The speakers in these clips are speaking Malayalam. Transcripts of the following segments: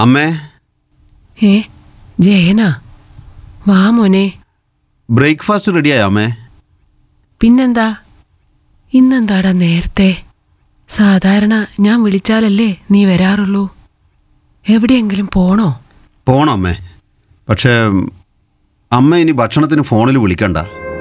അമ്മേ ഏ ജയനാ വാ മോനെ ബ്രേക്ക്ഫാസ്റ്റ് റെഡിയായോ അമ്മേ പിന്നെന്താ ഇന്നെന്താടാ നേരത്തെ സാധാരണ ഞാൻ വിളിച്ചാലല്ലേ നീ വരാറുള്ളൂ എവിടെയെങ്കിലും പോണോ പോണം അമ്മേ പക്ഷേ അമ്മ ഇനി ഭക്ഷണത്തിന് ഫോണിൽ വിളിക്കണ്ട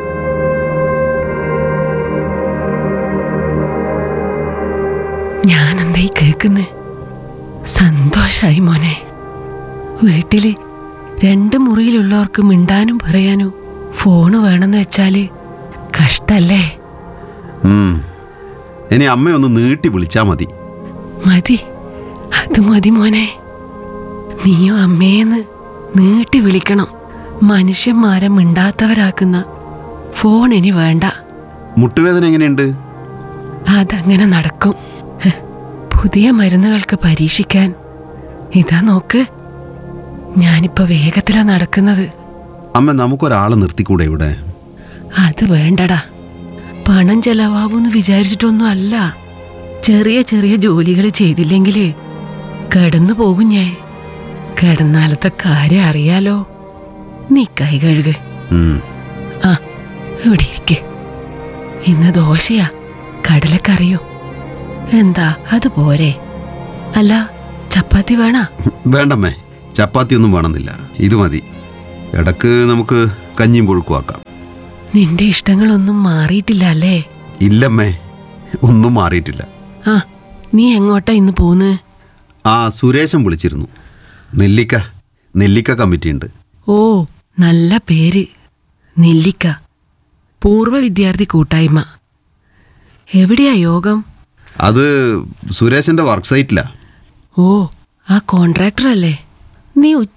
ഞാനെന്താ ഈ കേക്കുന്ന് സന്തോഷായി മോനെ വീട്ടില് രണ്ട് മുറിയിലുള്ളവർക്ക് മിണ്ടാനും പറയാനും ഫോണ് വേണമെന്ന് വെച്ചാല് കഷ്ടല്ലേ ഉം. ഇനി അമ്മയൊന്ന് നീട്ടി വിളിച്ചാൽ മതി മതി അത് മതി മോനെ നീയും അമ്മേന്ന് നീട്ടി വിളിക്കണം മനുഷ്യന്മാരെ മിണ്ടാത്തവരാക്കുന്ന ഫോൺ ഇനി വേണ്ട മുട്ടുവേദന എങ്ങനെയുണ്ട് അതങ്ങനെ നടക്കും ഹ്, പുതിയ മരുന്നുകൾക്ക് പരീക്ഷിക്കാൻ ഇതാ നോക്ക് ഞാനിപ്പോ വേഗത്തിലാ നടക്കുന്നത് അമ്മ നമുക്കൊരാളെ നിർത്തിക്കൂടെ ഇവിടെ അത് വേണ്ടടാ പണം ചെലവാവൂന്ന് വിചാരിച്ചിട്ടൊന്നും അല്ല ചെറിയ ചെറിയ ജോലികൾ ചെയ്തില്ലെങ്കിൽ കിടന്നു പോകും ഞാൻ കിടന്നാലത്തെ കാര്യം അറിയാലോ നീ കൈ കഴുക് ഉം. ആ ഇവിടെ ഇരിക്കെ ഇന്ന് ദോശയാ കടലക്കറിയോ എന്താ അത് പോരെ അല്ല ചപ്പാത്തി വേണ വേണ്ടമ്മേ ചപ്പാത്തി ഒന്നും വേണമെന്നില്ല ഇത് മതി ഇടക്ക് നമുക്ക് കഞ്ഞിയും പുഴുക്കും ആക്കാം നിന്റെ ഇഷ്ടങ്ങളൊന്നും മാറിയിട്ടില്ല അല്ലേ ഇല്ലമ്മേ ഒന്നും മാറിയിട്ടില്ല ആ നീ എങ്ങോട്ടാ ഇന്ന് പോന്ന് ആ സുരേശൻ വിളിച്ചിരുന്നു നെല്ലിക്ക നെല്ലിക്ക കമ്മിറ്റി ഉണ്ട് ഓ നല്ല പേര് നെല്ലിക്ക പൂർവ്വ വിദ്യാർത്ഥി കൂട്ടായ്മ എവിടെയാ യോഗം അത് സുരേശന്റെ വർക്ക് സൈറ്റിലാ ഓ ആ കോൺട്രാക്ടർ അല്ലേ നീ